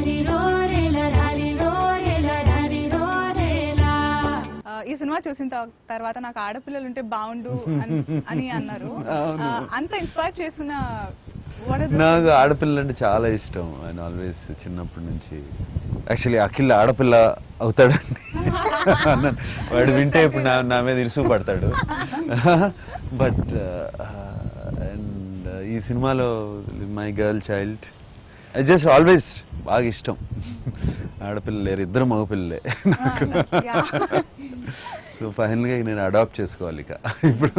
రారిరో రేల రారిరో రేల రారిరో రేలా ఆ, ఈ సినిమా చూసిన త- తర్వాత నాకు ఆడపిల్లలు ఉంటే బాగుండు అని- అని అన్నారు అవును. ఆ, అంత ఇన్స్పైర్ చేసిన what are the- నాకు ఆడపిల్ల అంటే చాలా ఇష్టం ఆయన ఆల్వేస్ చిన్నప్పటి నుంచి యాక్చువల్లీ అఖిల్ ఆడపిల్ల అవుతాడని అన్నాను. వాడు వింటే ఇప్పుడు నా నా మీద ఇరుసు పడతాడు బట్ అండ్ ఈ సినిమాలో my girl child I just always బాగా ఇష్టం ఆడపిల్ల లేరు ఇద్దరు మగపిల్లలే Yeah. సో ఫైనల్గా నేను అడాప్ట్ చేసుకోవాలి ఇక ఇప్పుడు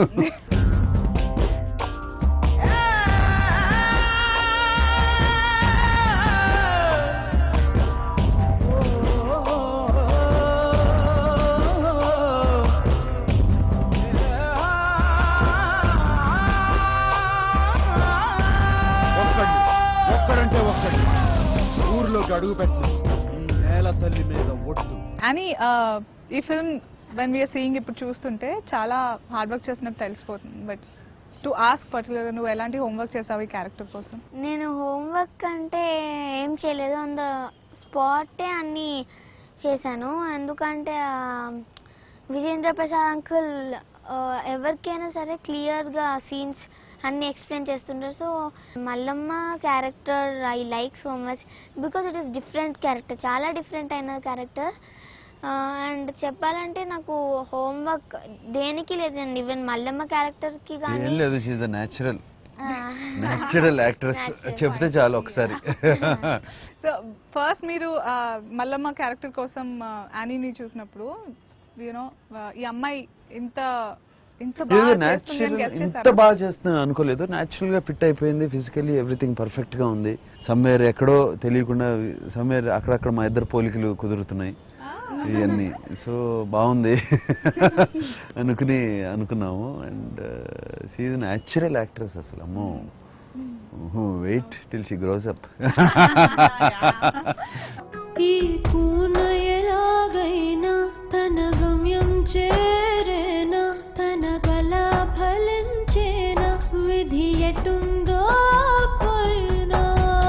ఒక్కడిని ఒక్కడంటే ఒక్కడి ఊర్లోకి అడుగు పెట్టు ఈ నేల తల్లి మీద ఒట్టు అని ఆ, ఈ ఫిల్మ్ వెన్ వీఆర్ సీయింగ్ ఇప్పుడు చూస్తుంటే చాలా హార్డ్ వర్క్ చేసినట్టు తెలిసిపోతుంది బట్ టు ఆస్క్ పర్టికులర్ నువ్వు ఎలాంటి హోంవర్క్ చేసావు ఈ క్యారెక్టర్ కోసం నేను హోంవర్క్ అంటే ఏం చేయలేదు ఆన్ ద స్పాటే అన్నీ చేశాను ఎందుకంటే ఆ, విజేంద్ర ప్రసాద్ అంకుల్ ఎవరికైనా సరే క్లియర్గా సీన్స్ అన్ని ఎక్స్ప్లెయిన్ చేస్తుంటారు so Mallamma character I like so much because it is different character చాలా డిఫరెంట్ అయిన క్యారెక్టర్ అండ్ చెప్పాలంటే నాకు హోంవర్క్ దేనికి లేదండి ఈవెన్ మల్లమ్మ క్యారెక్టర్కి ఏం కానీ లేదు షీజ్ అ న్యాచురల్ ఆ, న్యాచురల్ యాక్ట్రెస్ Natural చెప్తే voice. చాలు ఒకసారి సో ఫస్ట్ మీరు ఆ, మల్లమ్మ క్యారెక్టర్ కోసం యానీని చూసినప్పుడు యూనో ఈ అమ్మాయి ఇంత ఇంత ఏదో బాగా చేస్తుంది అని న్యాచురల్ guess ఇంత చేశారా? బాగా చేస్తున్నాను అనుకోలేదు న్యాచురల్ గా ఫిట్ అయిపోయింది ఫిజికల్లీ ఎవ్రీథింగ్ పర్ఫెక్ట్ గా ఉంది సమ్వేర్ ఎక్కడో తెలియకుండా సమ్వేర్ అక్కడక్కడ మా ఇద్దరు పోలికలు కుదురుతున్నాయి ఇవన్నీ సో బాగుంది అనుకుని అనుకున్నాము అండ్ షీఈ్ న్యాచురల్ యాక్ట్రెస్ అసలు అమ్మో wait till she grows up ఈ కూన ఎలాగైనా తన గమ్యం చేరేనా తన కళ ఫలించేనా విధి ఎటుందో పోయినా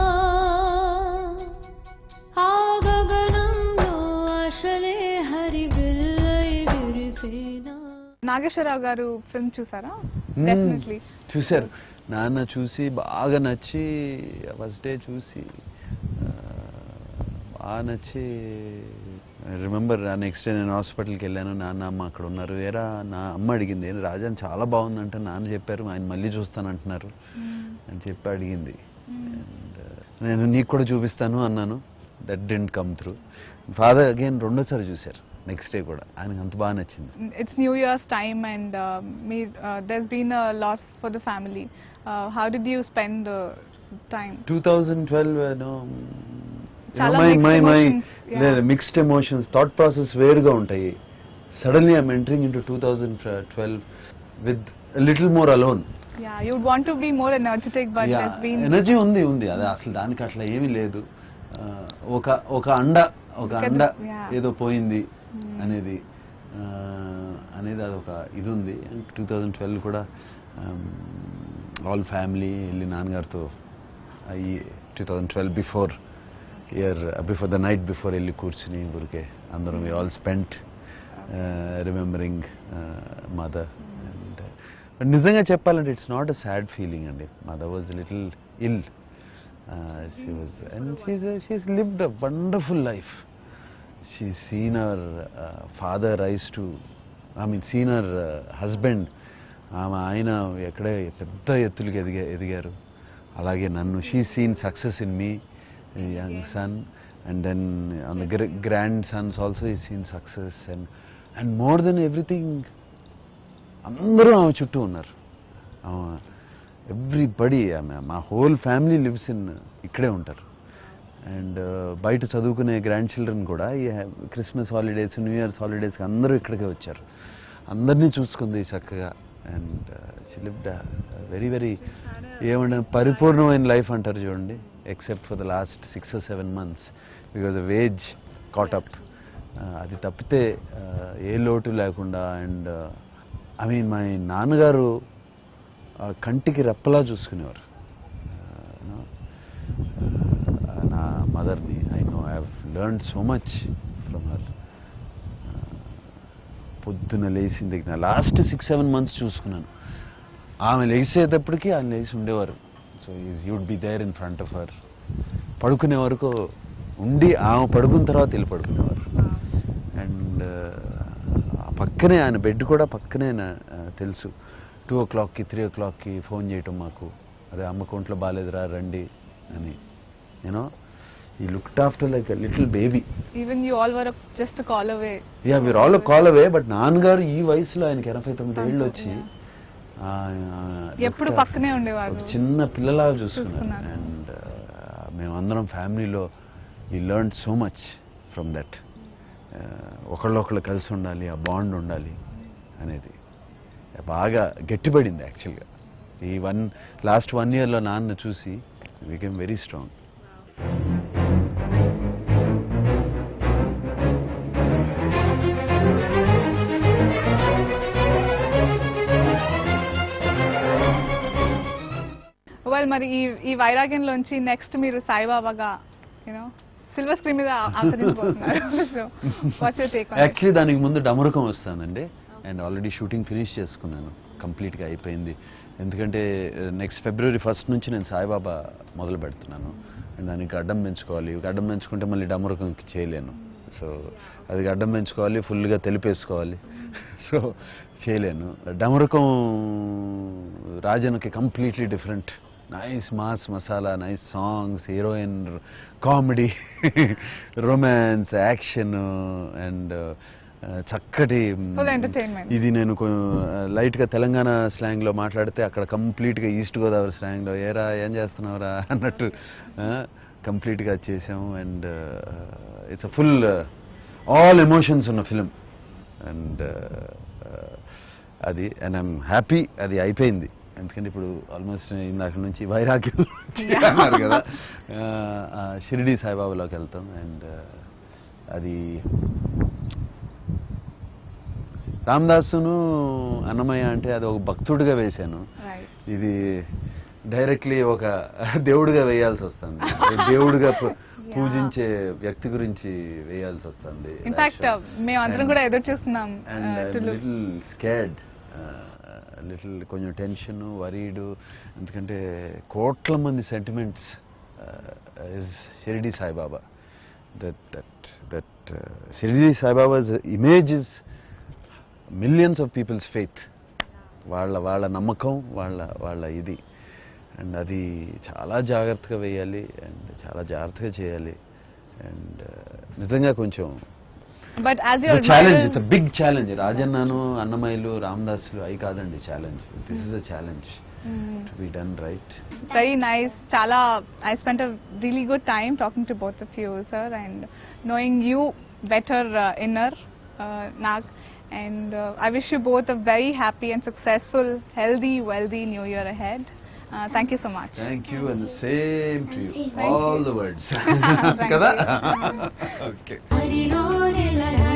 ఆ గగనంలో ఆశలే హరివిల్లై విరిసేనా నాగేశ్వరరావు గారు ఫిల్మ్ చూసారా Hmm. డెఫినెట్లీ చూశారు నాన్న చూసి బాగా నచ్చి ఫస్ట్ డే చూసి ఆ, బాగా నచ్చి రిమెంబర్ నెక్స్ట్ డే నేను హాస్పిటల్కి వెళ్ళాను నాన్న అమ్మ అక్కడ ఉన్నారు ఏరా నా అమ్మ అడిగింది "ఏం రాజన్ చాలా బాగుందంటే నాన్న చెప్పారు ఆయన మళ్ళీ చూస్తానంటున్నారు అని చెప్పి అడిగింది And, uh, నేను నీకు కూడా చూపిస్తాను అన్నాను that didn't come through father again రెండోసారి చూశారు నెక్స్ట్ డే కూడా ఆయనకు అంత బాగా నచ్చింది it's New Year's time and uh, me, uh, there's been a loss for the family. Uh, how did you spend the time? 2012 no చాలా my mixed my my emotions, yeah. Mixed emotions thought process వేరుగా ఉంటాయి suddenly I'm entering into two thousand twelve with little more alone Yeah, you'd want to be more energetic, but there's been energy ఉంది ఉంది అదే అసలు దానికి అట్లా ఏమీ లేదు ఆ, ఒక ఒక అండ ఒక ఒక అండ yeah. ఏదో పోయింది అనేది ఆ, అనేది అదొక ఇది ఉంది టూ థౌజండ్ ట్వెల్వ్ కూడా ఆల్ ఫ్యామిలీ వెళ్ళి నాన్నగారితో అయ్యి two thousand twelve before year before the night before వెళ్ళి కూర్చుని ఊరికే అందరం we all spent remembering mother and but నిజంగా చెప్పాలంటే it's not a sad feeling అండి mother was little ill she was and she's she's lived a wonderful life she seen our father rise to I mean seen our husband ఆమె ఆయన ఎక్కడే పెద్ద ఎత్తులకి ఎదిగా ఎదిగారు అలాగే నన్ను she seen success in me young son and then on the grand sons also ఈ seen success and and more than everything అందరూ ఆమె చుట్టూ ఉన్నారు ఆమె ఎవ్రీబడి ఆమె మా హోల్ ఫ్యామిలీ లివ్స్ ఇన్ ఇక్కడే ఉంటారు అండ్ బయట చదువుకునే గ్రాండ్ చిల్డ్రన్ కూడా ఈ క్రిస్మస్ హాలిడేస్ న్యూ ఇయర్స్ హాలిడేస్కి అందరూ ఇక్కడికే వచ్చారు అందరినీ చూసుకుంది చక్కగా అండ్ లివ్డ్ వెరీ వెరీ ఏమంటే పరిపూర్ణమైన లైఫ్ అంటారు చూడండి except for the last six seven months because of age caught up అది తప్పితే uh, ఏ లోటు లేకుండా అండ్ ఐ మీన్ మా నాన్నగారు uh, కంటికి రెప్పలా చూసుకునేవారు Uh, you know, uh, నా మదర్ని I know learn so much from her పొద్దున లేచిన దగ్గర లాస్ట్ సిక్స్ సెవెన్ మంత్స్ చూసుకున్నాను ఆమె లేచేటప్పటికి ఆయన లేచి ఉండేవారు so would be there in front of her పడుకునే వరకు ఉండి ఆమె పడుకున్న తర్వాత వెళ్ళి పడుకునేవారు అండ్ ఆ పక్కనే ఆయన బెడ్ కూడా పక్కనే నా- ఆ, తెలుసు టూ ఓ క్లాక్కి త్రీ ఓ క్లాక్కి ఫోన్ చేయటం మాకు అదే అమ్మ కొంట్లో బాగాలేదురా రండి అని యూనో ఈ looked after like little baby even you all were just call away yeah మీరు ఆల్ కాల్ అవే బట్ నాన్నగారు ఈ వయసులో ఆయనకి ఎనభై తొమ్మిది ఏళ్ళు వచ్చి ఆయన ఎప్పుడు looked పక్కనే ఉండేవారు ఒక చిన్న పిల్లలాగా చూసుకున్నారు చూసుకున్నారు. అండ్ మేమందరం ఫ్యామిలీలో ఈ learn so much from that ఒకళ్ళొకళ్ళు కలిసి ఉండాలి ఆ బాండ్ ఉండాలి అనేది బాగా గట్టిపడింది యాక్చువల్గా ఈ వన్ లాస్ట్ వన్ ఇయర్లో నాన్న చూసి వికెమ్ వెరీ స్ట్రాంగ్ వెల్ మరి ఈ ఈ వైరాగ్యంలోంచి నెక్స్ట్ మీరు సాయిబాబాగా యూనో సిల్వర్ స్క్రీన్ మీద ఆచరించబోతున్నారు so what's your take actually దానికి ముందు డమరుకం వస్తానండి అండ్ ఆల్రెడీ షూటింగ్ ఫినిష్ చేసుకున్నాను కంప్లీట్గా అయిపోయింది ఎందుకంటే నెక్స్ట్ ఫిబ్రవరి ఫస్ట్ నుంచి నేను సాయిబాబా మొదలు పెడుతున్నాను అండ్ దానికి అడ్డం పెంచుకోవాలి అడ్డం పెంచుకుంటే మళ్ళీ డమరుకంకి చేయలేను సో అది అడ్డం పెంచుకోవాలి ఫుల్గా తెలిపేసుకోవాలి సో చేయలేను డమరుకం రాజన్కి completely different nice mass masala nice songs heroine comedy romance action and చక్కటి Full entertainment. ఇది నేను లైట్గా తెలంగాణ స్లాంగ్లో మాట్లాడితే అక్కడ కంప్లీట్గా ఈస్ట్ గోదావరి స్లాంగ్లో ఏరా ఏం చేస్తున్నావురా అన్నట్టు కంప్లీట్గా చేసాము and it's a full all emotions ఉన్న ఫిలిం అండ్ అది అండ్ ఐమ్ హ్యాపీ అది అయిపోయింది ఎందుకంటే ఇప్పుడు ఆల్మోస్ట్ ఇందాక నుంచి వైరాగ్యం అన్నారు కదా ఆ, షిరిడి సాయిబాబాలోకి వెళ్తాం అండ్ అది రామదాసును అన్నమయ్య అంటే అది ఒక భక్తుడిగా వేశాను రైట్ ఇది డైరెక్ట్లీ ఒక దేవుడిగా వేయాల్సి వస్తుంది దేవుడిగా పూ- పూజించే వ్యక్తి గురించి వేయాల్సి వస్తుంది ఇన్ఫాక్ట్ మేమందరం కూడా ఎదురు చూస్తున్నాం and to look little scared little కొంచెం టెన్షన్ వరీడు ఎందుకంటే కోట్ల మంది sentiments is Shiridi Saibaba that that that Shiridi Saibaba's image is millions of peoples faith వాళ్ళ వాళ్ళ నమ్మకం వాళ్ళ వాళ్ళ ఇది అండ్ అది చాలా జాగ్రత్తగా వేయాలి అండ్ చాలా జాగ్రత్తగా చేయాలి అండ్ నిజంగా కొంచెం but as your challenge it's big challenge రాజన్నాను అన్నమయ్యలు రామదాసులు అవి కాదండి challenge this is a challenge to be done right very nice. Chala, I spent a really good time talking to both of you, sir, and knowing you better uh, inner, uh, Nag. And uh, I wish you both a very happy and successful, healthy, wealthy new year ahead. Uh, thank you so much. Thank you and same to you Thank you. All the words Thank కదా you. Okay హరిలో నెల